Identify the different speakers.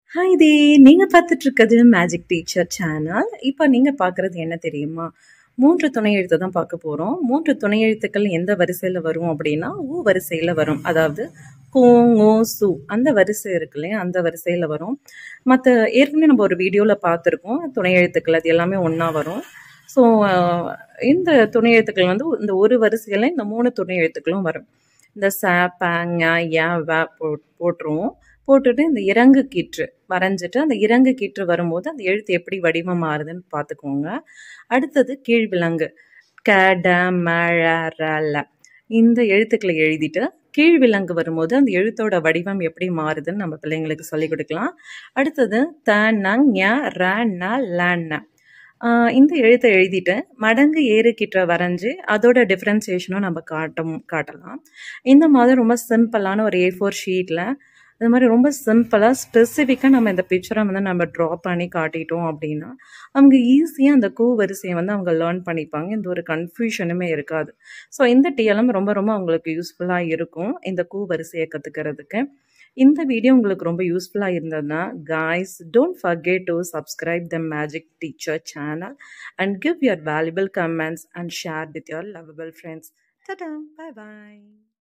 Speaker 1: Hi தி நீங்க பார்த்துட்டு இருக்கிறது மேஜிக் டீச்சர் சேனல். இப்போ நீங்க பார்க்குறது என்ன தெரியுமா? 3 துணை எழுத்து தான் பார்க்க போறோம். 3 துணை எழுத்துக்கள் எந்த வரிசையில வரும் அப்படின்னா, உ வரிசையில வரும். அதாவது கு, ஙு, சு அந்த வரிசை இருக்கு இல்லையா? அந்த வரிசையில வரும். மத்த ஏற்கனவே நம்ம ஒரு வீடியோல பார்த்துருக்கோம். துணை எழுத்துக்கள் அது எல்லாமே ஒண்ணா வரும். ஸோ அ இந்த துணை எழுத்துக்கள் வந்து இந்த ஒரு வரிசையில இந்த 3 துணை எழுத்துக்களும் வரும். இந்த ச, ப, ஞ, ய, வ போட் போட்டுருவோம். போட்டுட்டு இந்த இறங்கு கீற்று வரைஞ்சிட்டு, அந்த இறங்கு கீற்று வரும்போது அந்த எழுத்து எப்படி வடிவம் மாறுதுன்னு பார்த்துக்கோங்க. அடுத்தது கீழ் விலங்கு. க, ட, ம, ழ, ர, ல. இந்த எழுத்துக்கள எழுதிட்டு, கீழ் விலங்கு வரும்போது அந்த எழுத்தோட வடிவம் எப்படி மாறுதுன்னு நம்ம பிள்ளைங்களுக்கு சொல்லிக் குடுக்கலாம். அடுத்தது த, ந, ஞ, ர, ந, ல, ந. ஆ இந்த எழுத்த எழுதிட்டு, மடங்கு ஏறு கீற்ற வரைஞ்சு, அதோட டிஃபரன்சியேஷனும் நம்ம காட்டும் காட்டலாம். இந்த மாதிரி ரொம்ப சிம்பிளான ஒரு ஏ4 ஷீட்ல, இந்த மாரி ரொம்ப சிம்பிளா, ஸ்பெசிஃபிக்கா நம்ம இந்த பிக்சர வந்து நம்ம ட்ரா பண்ணி காட்டிட்டோம் அப்படின்னா, அவங்க ஈஸியா அந்த கு வரிசைய வந்து அவங்க லேர்ன் பண்ணிப்பாங்க. எந்த ஒரு கன்ஃப்யூஷனுமே இருக்காது. ஸோ இந்த டிஎல்எம் ரொம்ப ரொம்ப அவங்களுக்கு யூஸ்ஃபுல்லா இருக்கும். இந்த கு வரிசைய கத்துக்கிறதுக்கு. இந்த வீடியோ உங்களுக்கு ரொம்ப யூஸ்ஃபுல்லா இருந்ததுன்னா, guys don't forget to subscribe the magic teacher channel and give your valuable comments and share with your lovable friends. டாடா! பாய் பாய்.